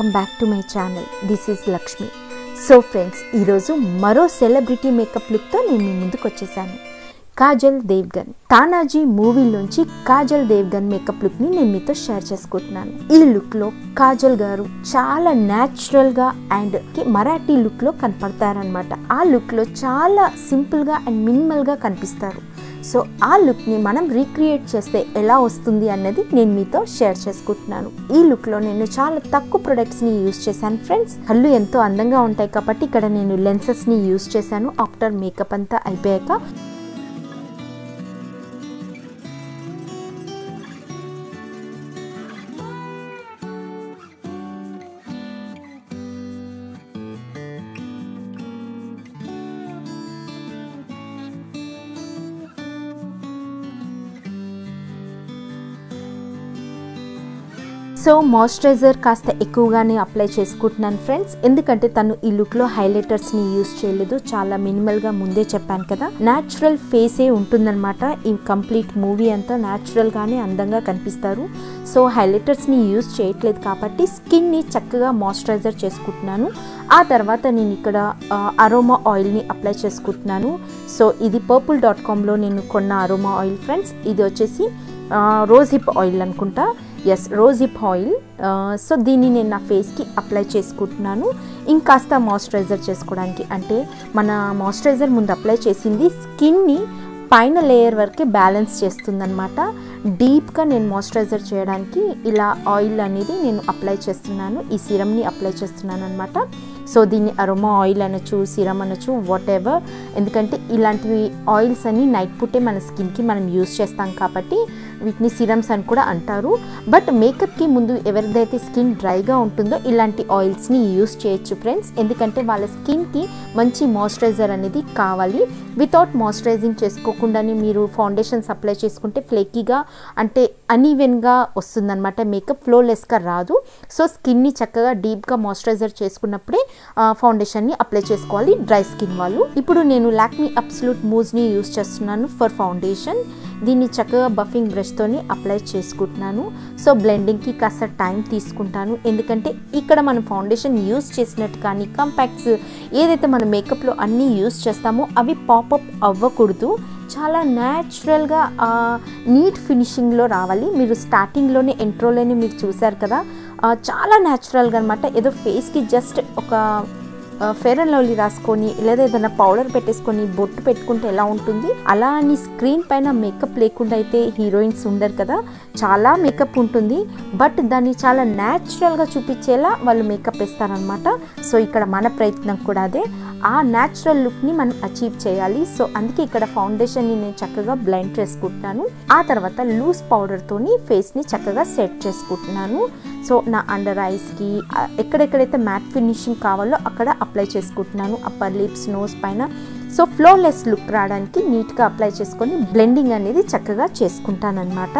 welcome back to my channel this is Lakshmi so friends ఈరోజు మరో celebrity makeup లుక్తో నేను మీ ముందుకు వచ్చేసాను కాజల్ దేవ్గన్ తానాజీ మూవీలోంచి కాజల్ దేవ్గన్ మేకప్ లుక్ని నేను మీతో షేర్ చేసుకుంటున్నాను ఈ లుక్లో కాజల్ గారు చాలా న్యాచురల్గా అండ్ మరాఠీ లుక్లో కనపడతారనమాట ఆ లుక్లో చాలా సింపుల్గా అండ్ మినిమల్గా కనిపిస్తారు సో ఆ లుక్ని మనం రీక్రియేట్ చేస్తే ఎలా వస్తుంది అన్నది నేను మీతో షేర్ చేసుకుంటున్నాను ఈ లుక్లో నేను చాలా తక్కువ ప్రొడక్ట్స్ని యూస్ చేశాను ఫ్రెండ్స్ కళ్ళు ఎంతో అందంగా ఉంటాయి కాబట్టి ఇక్కడ నేను లెన్సెస్ని యూస్ చేశాను ఆఫ్టర్ మేకప్ అంతా అయిపోయాక సో మాయిశ్చరైజర్ కాస్త ఎక్కువగానే అప్లై చేసుకుంటున్నాను ఫ్రెండ్స్ ఎందుకంటే తను ఈ లుక్లో హైలైటర్స్ని యూస్ చేయలేదు చాలా మినిమల్గా ముందే చెప్పాను కదా న్యాచురల్ ఫేసే ఉంటుందన్నమాట ఈ కంప్లీట్ మూవీ అంతా న్యాచురల్గానే అందంగా కనిపిస్తారు సో హైలైటర్స్ని యూస్ చేయట్లేదు కాబట్టి స్కిన్ని చక్కగా మాయిశ్చరైజర్ చేసుకుంటున్నాను ఆ తర్వాత నేను ఇక్కడ అరోమా ఆయిల్ని అప్లై చేసుకుంటున్నాను సో ఇది పర్పుల్ డాట్ కామ్లో నేను కొన్న అరోమా ఆయిల్ ఫ్రెండ్స్ ఇది వచ్చేసి రోజ్ హిప్ ఆయిల్ అనుకుంటా yes rose hip oil so దీన్ని నేను నా ఫేస్కి అప్లై చేసుకుంటున్నాను ఇంకాస్త మాయిశ్చరైజర్ చేసుకోవడానికి అంటే మన మాయిశ్చరైజర్ ముందు అప్లై చేసింది స్కిన్ని పైన లేయర్ వరకే బ్యాలెన్స్ చేస్తుందనమాట డీప్గా నేను మాయిశ్చరైజర్ చేయడానికి ఇలా ఆయిల్ అనేది నేను అప్లై చేస్తున్నాను ఈ సిరమ్ని అప్లై చేస్తున్నాను అనమాట సో దీన్ని అరోమా ఆయిల్ అనొచ్చు సిరమ్ అనొచ్చు వాట్ ఎవర్ ఎందుకంటే ఇలాంటివి ఆయిల్స్ అన్ని నైట్ పుట్టే మన స్కిన్కి మనం యూస్ చేస్తాం కాబట్టి వీటిని సిరమ్స్ అని కూడా అంటారు బట్ మేకప్కి ముందు ఎవరిదైతే స్కిన్ డ్రైగా ఉంటుందో ఇలాంటి ఆయిల్స్ని యూస్ చేయొచ్చు ఫ్రెండ్స్ ఎందుకంటే వాళ్ళ స్కిన్కి మంచి మాయిశ్చరైజర్ అనేది కావాలి వితౌట్ మాయిశ్చరైజింగ్ చేసుకోకుండానే మీరు ఫౌండేషన్స్ అప్లై చేసుకుంటే ఫ్లేకీగా అంటే అన్ఈవెన్గా వస్తుందన్నమాట మేకప్ ఫ్లోలెస్గా రాదు సో స్కిన్ని చక్కగా డీప్గా మాయిశ్చరైజర్ చేసుకున్నప్పుడే ఫౌండేషన్ని అప్లై చేసుకోవాలి డ్రై స్కిన్ వాళ్ళు ఇప్పుడు నేను లాక్మీ అబ్సల్యూట్ మూజ్ని యూస్ చేస్తున్నాను ఫర్ ఫౌండేషన్ దీన్ని చక్కగా బఫింగ్ బ్రష్తోని అప్లై చేసుకుంటున్నాను సో బ్లెండింగ్కి కాస్త టైం తీసుకుంటాను ఎందుకంటే ఇక్కడ మనం ఫౌండేషన్ యూస్ చేసినట్టు కానీ కంపాక్ట్స్ ఏదైతే మన మేకప్లో అన్నీ యూస్ చేస్తామో అవి పాపప్ అవ్వకూడదు చాలా న్యాచురల్గా నీట్ ఫినిషింగ్లో రావాలి మీరు స్టార్టింగ్లోనే ఎంట్రోలోనే మీరు చూసారు కదా చాలా న్యాచురల్గా అనమాట ఏదో ఫేస్కి జస్ట్ ఒక ఫెయిర్ అండ్ లవ్లీ రాసుకొని లేదా ఏదైనా పౌడర్ పెట్టేసుకొని బొట్టు పెట్టుకుంటే ఎలా ఉంటుంది అలా అని స్క్రీన్ పైన మేకప్ లేకుండా అయితే హీరోయిన్స్ ఉండరు కదా చాలా మేకప్ ఉంటుంది బట్ దాన్ని చాలా న్యాచురల్గా చూపించేలా వాళ్ళు మేకప్ వేస్తారనమాట సో ఇక్కడ మన ప్రయత్నం కూడా అదే ఆ న్యాచురల్ లుక్ని మనం అచీవ్ చేయాలి సో అందుకే ఇక్కడ ఫౌండేషన్ని నేను చక్కగా బ్లెండ్ చేసుకుంటున్నాను ఆ తర్వాత లూజ్ పౌడర్తోని ఫేస్ని చక్కగా సెట్ చేసుకుంటున్నాను సో నా అండర్ ఐస్కి ఎక్కడెక్కడైతే మ్యాట్ ఫినిషింగ్ కావాలో అక్కడ అప్లై చేసుకుంటున్నాను అప్పర్ లిప్స్ నోస్ పైన సో ఫ్లోలెస్ లుక్ రావడానికి నీట్గా అప్లై చేసుకొని బ్లెండింగ్ అనేది చక్కగా చేసుకుంటాను అనమాట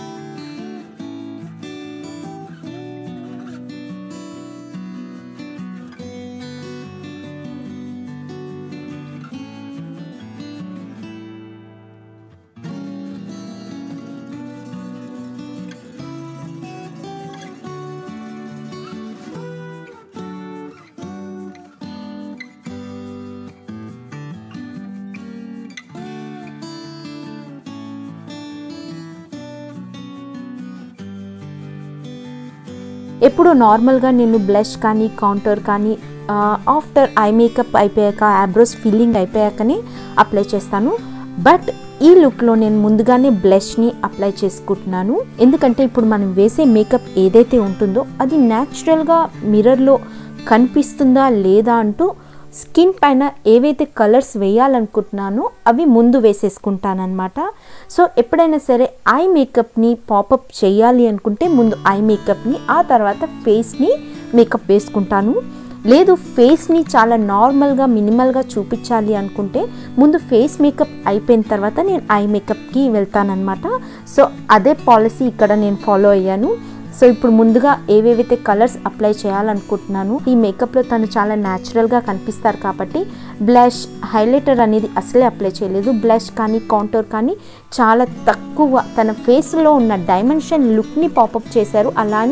ఎప్పుడు నార్మల్గా నేను బ్లష్ కానీ కౌంటర్ కానీ ఆఫ్టర్ ఐ మేకప్ అయిపోయాక ఐబ్రోస్ ఫిల్లింగ్ అయిపోయాకనే అప్లై చేస్తాను బట్ ఈ లుక్లో నేను ముందుగానే బ్లష్ని అప్లై చేసుకుంటున్నాను ఎందుకంటే ఇప్పుడు మనం వేసే మేకప్ ఏదైతే ఉంటుందో అది న్యాచురల్గా మిర్రర్లో కనిపిస్తుందా లేదా అంటూ స్కిన్ పైన ఏవైతే కలర్స్ వేయాలనుకుంటున్నానో అవి ముందు వేసేసుకుంటానమాట సో ఎప్పుడైనా సరే ఐ మేకప్ని పాపప్ చేయాలి అనుకుంటే ముందు ఐ మేకప్ని ఆ తర్వాత ఫేస్ని మేకప్ వేసుకుంటాను లేదు ఫేస్ని చాలా నార్మల్గా మినిమల్గా చూపించాలి అనుకుంటే ముందు ఫేస్ మేకప్ అయిపోయిన తర్వాత నేను ఐ మేకప్కి వెళ్తానమాట సో అదే పాలసీ ఇక్కడ నేను ఫాలో అయ్యాను సో ఇప్పుడు ముందుగా ఏవేవైతే కలర్స్ అప్లై చేయాలనుకుంటున్నాను ఈ మేకప్లో తను చాలా న్యాచురల్గా కనిపిస్తారు కాబట్టి బ్లష్ హైలైటర్ అనేది అసలే అప్లై చేయలేదు బ్లష్ కానీ కౌంటర్ కానీ చాలా తక్కువ తన ఫేస్లో ఉన్న డైమెన్షన్ లుక్ని పాపప్ చేశారు అలాని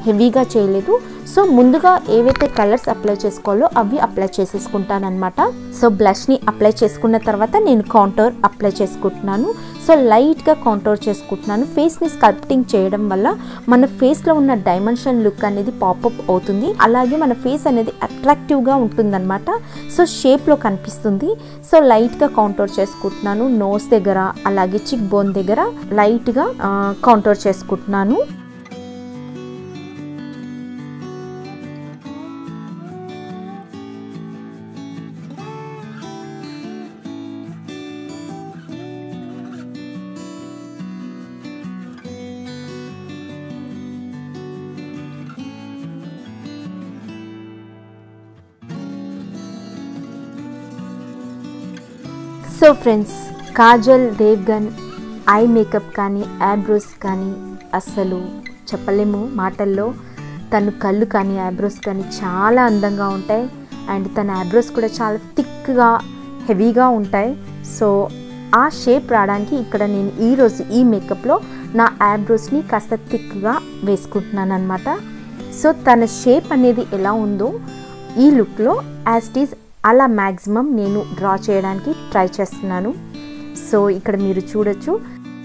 హెవీగా చేయలేదు సో ముందుగా ఏవైతే కలర్స్ అప్లై చేసుకోవాలో అవి అప్లై చేసేసుకుంటాను అనమాట సో బ్లష్ని అప్లై చేసుకున్న తర్వాత నేను కాంటోర్ అప్లై చేసుకుంటున్నాను సో లైట్గా కాంటోర్ చేసుకుంటున్నాను ఫేస్ని స్కల్ప్టింగ్ చేయడం వల్ల మన ఫేస్లో ఉన్న డైమెన్షన్ లుక్ అనేది పాపప్ అవుతుంది అలాగే మన ఫేస్ అనేది అట్రాక్టివ్గా ఉంటుందన్నమాట సో షేప్లో కనిపిస్తుంది సో లైట్గా కౌంటర్ చేసుకుంటున్నాను నోస్ దగ్గర అలాగే చిక్ బోన్ దగ్గర లైట్గా కౌంటర్ చేసుకుంటున్నాను so friends Kajol Devgan eye makeup కానీ ఐబ్రోస్ కానీ అస్సలు చెప్పలేము మాటల్లో తను కళ్ళు కానీ ఐబ్రోస్ కానీ చాలా అందంగా ఉంటాయి అండ్ తన ఐబ్రోస్ కూడా చాలా థిక్గా హెవీగా ఉంటాయి సో ఆ షేప్ రావడానికి ఇక్కడ నేను ఈరోజు ఈ మేకప్లో నా ఐబ్రోస్ని కాస్త థిక్గా వేసుకుంటున్నాను అనమాట సో తన షేప్ అనేది ఎలా ఉందో ఈ లుక్లో యాజ్ ఈజ్ అలా మ్యాక్సిమం నేను డ్రా చేయడానికి ట్రై చేస్తున్నాను సో ఇక్కడ మీరు చూడొచ్చు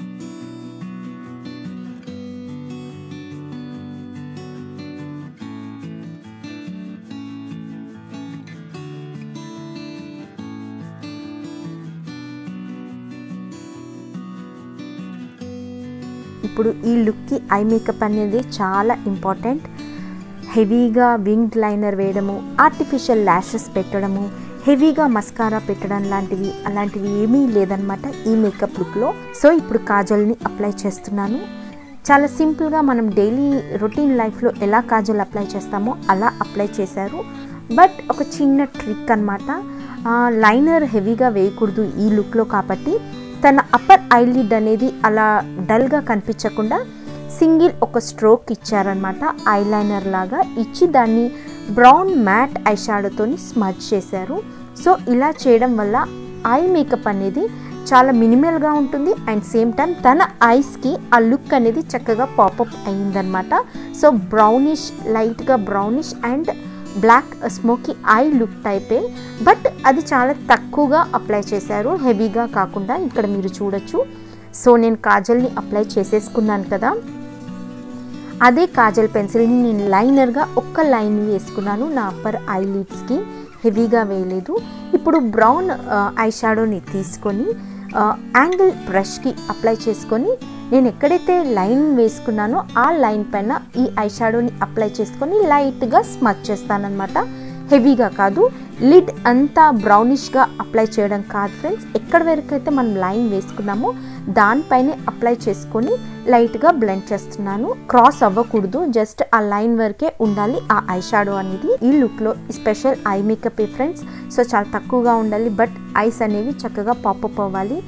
ఇప్పుడు ఈ లుక్కి ఐ మేకప్ అనేది చాలా ఇంపార్టెంట్ హెవీగా వింగ్ లైనర్ వేయడము ఆర్టిఫిషియల్ ల్యాషెస్ పెట్టడము హెవీగా మస్కారా పెట్టడం లాంటివి అలాంటివి ఏమీ లేదనమాట ఈ మేకప్ లుక్లో సో ఇప్పుడు కాజల్ని అప్లై చేస్తున్నాను చాలా సింపుల్గా మనం డైలీ రొటీన్ లైఫ్లో ఎలా కాజల్ అప్లై చేస్తామో అలా అప్లై చేశారు బట్ ఒక చిన్న ట్రిక్ అనమాట లైనర్ హెవీగా వేయకూడదు ఈ లుక్లో కాబట్టి తన అప్పర్ ఐలిడ్ అనేది అలా డల్గా కనిపించకుండా సింగిల్ ఒక స్ట్రోక్ ఇచ్చారనమాట ఐలైనర్ లాగా ఇచ్చి దాన్ని బ్రౌన్ మ్యాట్ ఐ షాడోతోని స్మచ్ చేశారు సో ఇలా చేయడం వల్ల ఐ మేకప్ అనేది చాలా మినిమల్గా ఉంటుంది అండ్ సేమ్ టైం తన ఐస్కి ఆ లుక్ అనేది చక్కగా పాపప్ అయిందనమాట సో బ్రౌనిష్ లైట్గా brownish and black smokey eye look టైపే బట్ అది చాలా తక్కువగా అప్లై చేశారు హెవీగా కాకుండా ఇక్కడ మీరు చూడొచ్చు సో నేను కాజల్ని అప్లై చేసేసుకున్నాను కదా అదే కాజల్ పెన్సిల్ని నేను లైనర్గా ఒక్క లైన్ వేసుకున్నాను నా అప్పర్ ఐ లిడ్స్కి హెవీగా వేయలేదు ఇప్పుడు బ్రౌన్ ఐ షాడోని తీసుకొని యాంగిల్ బ్రష్కి అప్లై చేసుకొని నేను ఎక్కడైతే లైన్ వేసుకున్నానో ఆ లైన్ పైన ఈ ఐ షాడోని అప్లై చేసుకొని లైట్గా స్మచ్ చేస్తానన్నమాట హెవీగా కాదు లిడ్ అంతా బ్రౌనిష్గా అప్లై చేయడం కాదు ఫ్రెండ్స్ ఎక్కడ వరకు అయితే మనం లైన్ వేసుకున్నామో దానిపైనే అప్లై చేసుకొని లైట్గా బ్లెండ్ చేస్తున్నాను క్రాస్ అవ్వకూడదు జస్ట్ ఆ లైన్ వరకే ఉండాలి ఆ ఐ షాడో అనేది ఈ లుక్లో special eye makeup friends so చాలా తక్కువగా ఉండాలి బట్ ఐస్ అనేవి చక్కగా పాపప్ అవ్వాలి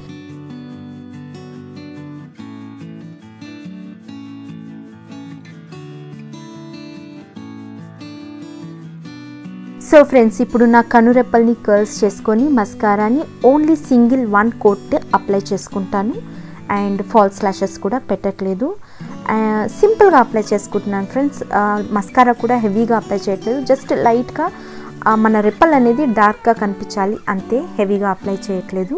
సో ఫ్రెండ్స్ ఇప్పుడు నా కనురెప్పల్ని కర్ల్స్ చేసుకొని మస్కారాని only single one coat apply చేసుకుంటాను అండ్ ఫాల్స్ ల్యాషెస్ కూడా పెట్టట్లేదు సింపుల్గా అప్లై చేసుకుంటున్నాను ఫ్రెండ్స్ మస్కారా కూడా హెవీగా అప్లై చేయట్లేదు జస్ట్ లైట్గా మన రెప్పల్ అనేది డార్క్గా కనిపించాలి అంతే హెవీగా అప్లై చేయట్లేదు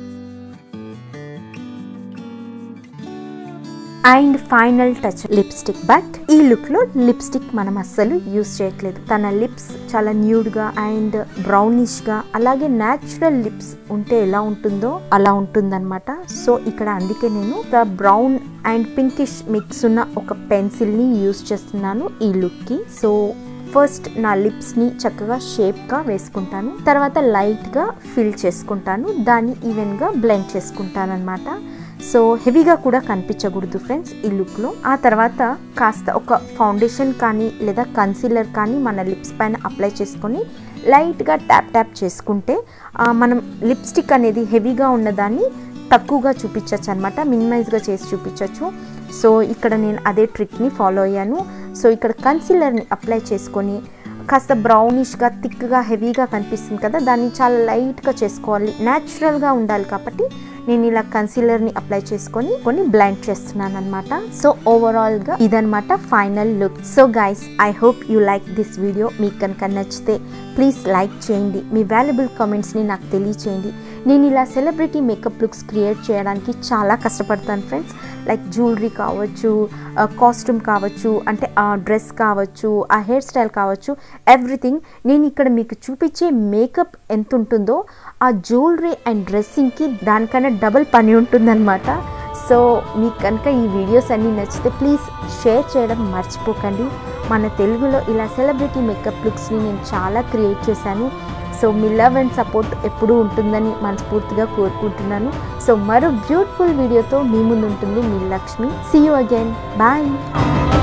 and final touch lipstick but ఈ లుక్ లో లిప్స్టిక్ మనం అస్సలు యూస్ చేయట్లేదు తన లిప్స్ చాలా న్యూడ్ గా అండ్ బ్రౌనిష్ గా అలాగే న్యాచురల్ లిప్స్ ఉంటే ఎలా ఉంటుందో అలా ఉంటుందన్నమాట సో ఇక్కడ అందుకే నేను బ్రౌన్ అండ్ పింకిష్ మిక్స్ ఉన్న ఒక పెన్సిల్ ని యూస్ చేస్తున్నాను ఈ లుక్ కి సో ఫస్ట్ నా లిప్స్ని చక్కగా షేప్గా వేసుకుంటాను తర్వాత లైట్గా ఫిల్ చేసుకుంటాను దాన్ని ఈవెన్గా బ్లెండ్ చేసుకుంటాను అనమాట సో హెవీగా కూడా కనిపించకూడదు ఫ్రెండ్స్ ఈ లుక్లో ఆ తర్వాత కాస్త ఒక ఫౌండేషన్ కానీ లేదా కన్సీలర్ కానీ మన లిప్స్ పైన అప్లై చేసుకొని లైట్గా ట్యాప్ ట్యాప్ చేసుకుంటే మనం లిప్స్టిక్ అనేది హెవీగా ఉన్నదాన్ని తక్కువగా చూపించవచ్చు అనమాట మినిమైజ్గా చేసి చూపించవచ్చు సో ఇక్కడ నేను అదే ట్రిక్ని ఫాలో అయ్యాను సో ఇక్కడ కన్సీలర్ని అప్లై చేసుకొని కాస్త బ్రౌనిష్గా థిక్గా హెవీగా కనిపిస్తుంది కదా దాన్ని చాలా లైట్గా చేసుకోవాలి న్యాచురల్గా ఉండాలి కాబట్టి నేను ఇలా కన్సీలర్ని అప్లై చేసుకొని కొన్ని బ్లైండ్ చేస్తున్నాను అనమాట సో ఓవరాల్గా ఇదనమాట final look so guys I hope you like this video మీకు కనుక నచ్చితే ప్లీజ్ లైక్ చేయండి మీ వాల్యుబుల్ కామెంట్స్ని నాకు తెలియచేయండి నేను ఇలా సెలబ్రిటీ మేకప్ లుక్స్ క్రియేట్ చేయడానికి చాలా కష్టపడతాను ఫ్రెండ్స్ లైక్ జ్యువెలరీ కావచ్చు కాస్ట్యూమ్ కావచ్చు అంటే ఆ డ్రెస్ కావచ్చు ఆ హెయిర్ స్టైల్ కావచ్చు ఎవ్రీథింగ్ నేను ఇక్కడ మీకు చూపించే మేకప్ ఎంత ఉంటుందో ఆ జ్యువెలరీ అండ్ డ్రెస్సింగ్కి దానికన్నా డబుల్ పని ఉంటుందన్నమాట సో మీకు కనుక ఈ వీడియోస్ అన్నీ నచ్చితే ప్లీజ్ షేర్ చేయడం మర్చిపోకండి మన తెలుగులో ఇలా సెలబ్రిటీ మేకప్ లుక్స్ని నేను చాలా క్రియేట్ చేశాను సో మీ లవ్ అండ్ సపోర్ట్ ఎప్పుడూ ఉంటుందని మనస్ఫూర్తిగా కోరుకుంటున్నాను సో మరో బ్యూటిఫుల్ వీడియోతో మీ ముందు ఉంటుంది మీ Lakshmi see you again bye